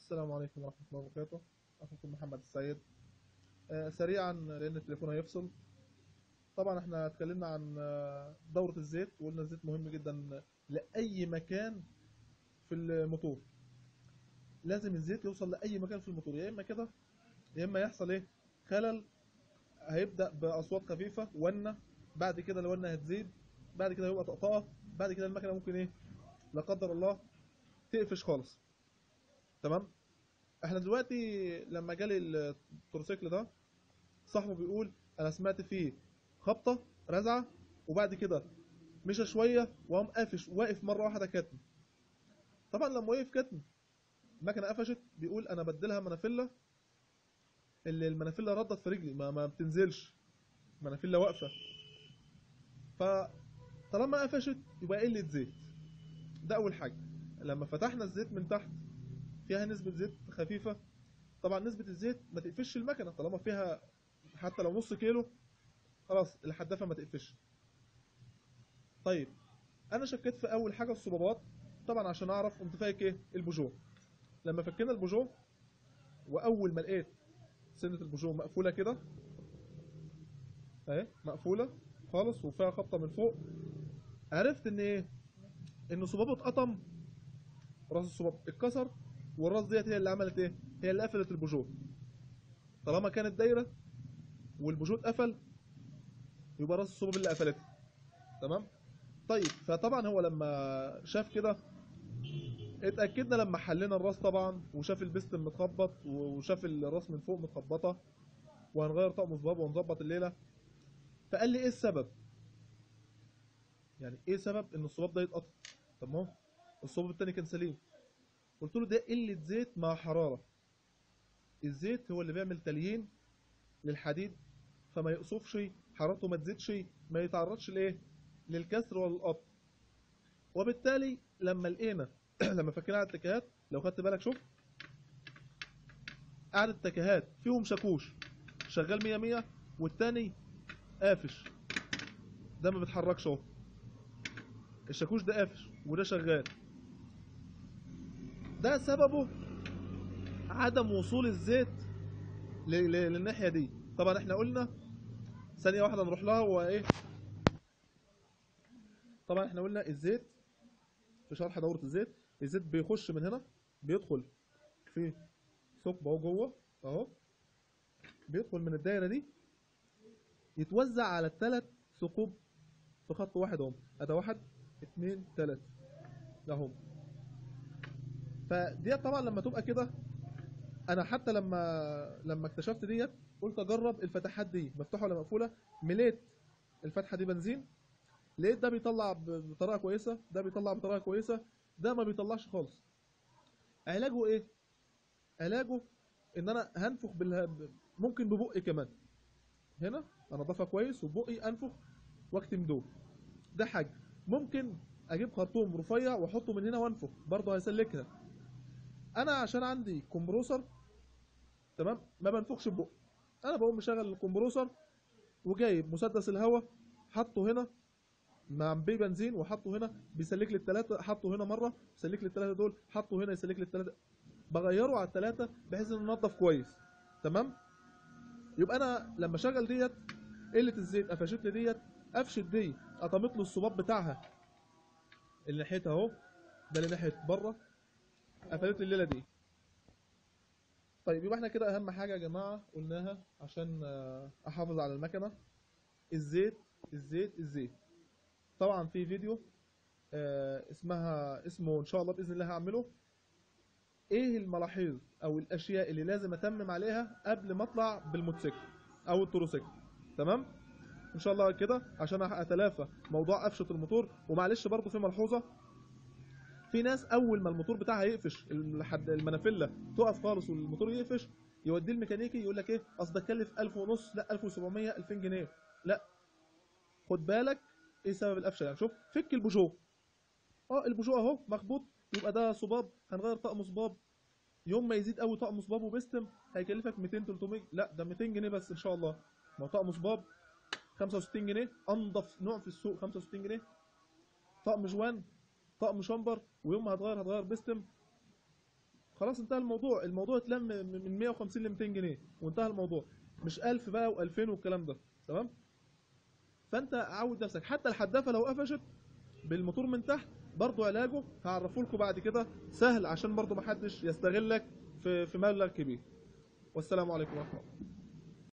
السلام عليكم ورحمة الله وبركاته أخوكم محمد السيد آه، سريعا لأن التليفون هيفصل طبعا احنا اتكلمنا عن آه، دورة الزيت وقلنا الزيت مهم جدا لأي مكان في الموتور لازم الزيت يوصل لأي مكان في الموتور يا إما كده يا إما يحصل إيه خلل هيبدأ بأصوات خفيفة ونة بعد كده الونة هتزيد بعد كده هيبقى طقطقة بعد كده المكنة ممكن إيه لا قدر الله تقفش خالص تمام احنا دلوقتي لما جالي التورسيكل ده صاحبه بيقول انا سمعت فيه خبطه رزعه وبعد كده مشى شويه وقام قافش واقف مره واحده كتم طبعا لما وقف كتم المكنه قفشت بيقول انا بديلها منافله اللي المنافله ردت في رجلي ما, ما بتنزلش منافله واقفه فطالما قفشت يبقى قله زيت ده اول حاجه لما فتحنا الزيت من تحت فيها نسبة زيت خفيفة طبعا نسبة الزيت ما تقفش المكنة طالما فيها حتى لو نص كيلو خلاص الحدافة ما تقفش طيب انا شكيت في اول حاجة الصبابات طبعا عشان اعرف قمت فايك ايه البوجو لما فكينا البوجو واول ما لقيت سنة البوجو مقفولة كده اهي مقفولة خالص وفيها خبطة من فوق عرفت ان ايه ان صبابه اتقطم راس الصباب اتكسر والراس ديت هي اللي عملت ايه هي اللي قفلت البوجو طالما كانت دايره والبوجو اتقفل يبقى راس الصباب اللي قفلتها تمام طيب فطبعا هو لما شاف كده اتاكدنا لما حلينا الراس طبعا وشاف البستم متخبط وشاف الراس من فوق متخبطه وهنغير طقم صباب ونظبط الليله فقال لي ايه السبب يعني ايه سبب ان الصباب ده يتقطع طب ما هو الصباب التاني كان سليم قلت له ده قله زيت مع حراره الزيت هو اللي بيعمل تليين للحديد فما يقصفش حرارته ما تزيدش ما يتعرضش لايه للكسر ولا القطع وبالتالي لما لقينا لما فكينا على التكهات لو خدت بالك شوف قعدة التكهات فيهم شاكوش شغال مية مية والتاني قافش ده ما بيتحركش اهو الشاكوش ده قافش وده شغال ده سببه عدم وصول الزيت ل- ل- للناحيه دي طبعا احنا قلنا ثانيه واحده نروح لها وايه طبعا احنا قلنا الزيت في شرح دوره الزيت الزيت بيخش من هنا بيدخل في ثقب اهو جوه اهو بيدخل من الدايره دي يتوزع على الثلاث ثقوب في خط واحد اهو ادي واحد اتنين تلاته اهو فديت طبعا لما تبقى كده انا حتى لما لما اكتشفت ديت قلت اجرب الفتحات دي مفتوحه ولا مقفوله مليت الفتحه دي بنزين لقيت ده بيطلع ب- بطريقه كويسه ده بيطلع بطريقه كويسه ده ما بيطلعش خالص علاجه ايه علاجه ان انا هنفخ بال ممكن ببقي كمان هنا انضفها كويس وبقي انفخ واكتم دول ده حاجه ممكن اجيب خرطوم رفيع واحطه من هنا وانفخ برضه هيسلكها انا عشان عندي كومبروسر تمام ما بنفخش ببق انا بقوم مشغل الكمبروسر وجايب مسدس الهواء حاطه هنا مع بي بنزين وحطه هنا بيسلك لي الثلاثه حطه هنا مره يسلك لي الثلاثه دول حطه هنا يسلك لي الثلاثه بغيره على الثلاثه بحيث انه ينضف كويس تمام يبقى انا لما اشغل ديت قله الزيت قفشت لي ديت قفشت دي قطمت له الصباب بتاعها اللي ناحيتها اهو ده اللي ناحيه بره قفلت لي الليله دي طيب يبقى احنا كده اهم حاجه يا جماعه قلناها عشان آه، احافظ على المكنه الزيت الزيت الزيت طبعا في فيديو آه، اسمها اسمه ان شاء الله باذن الله هعمله ايه الملاحظ او الاشياء اللي لازم اتمم عليها قبل ما اطلع بالموتوسيكل او التروسيكل تمام ان شاء الله كده عشان اتلافى موضوع قفشه الموتور ومعلش برضو في ملحوظه في ناس اول ما الموتور بتاعها يقفش الحد المنافله تقف خالص والموتور يقفش يوديه الميكانيكي يقول لك ايه اصل ده كلف 1000 ونص لا 1700 2000 جنيه لا خد بالك ايه سبب القفشه يعني شوف فك البوجو اه البوجو اهو مخبوط يبقى ده صباب هنغير طقم صباب يوم ما يزيد قوي طقم صباب وبستم هيكلفك 200 300 لا ده 200 جنيه بس ان شاء الله ما هو طقم صباب 65 جنيه انضف نوع في السوق 65 جنيه طقم جوان طقم شامبر ويوم ما هتغير هتغير بستم خلاص انتهى الموضوع الموضوع اتلم من من 150 ل 200 جنيه وانتهى الموضوع مش 1000 بقى و2000 والكلام ده تمام فانت عود نفسك حتى الحدافه لو قفشت بالموتور من تحت برضو علاجه هعرفه لكم بعد كده سهل عشان برضو محدش يستغلك في في مبلغ كبير والسلام عليكم ورحمه الله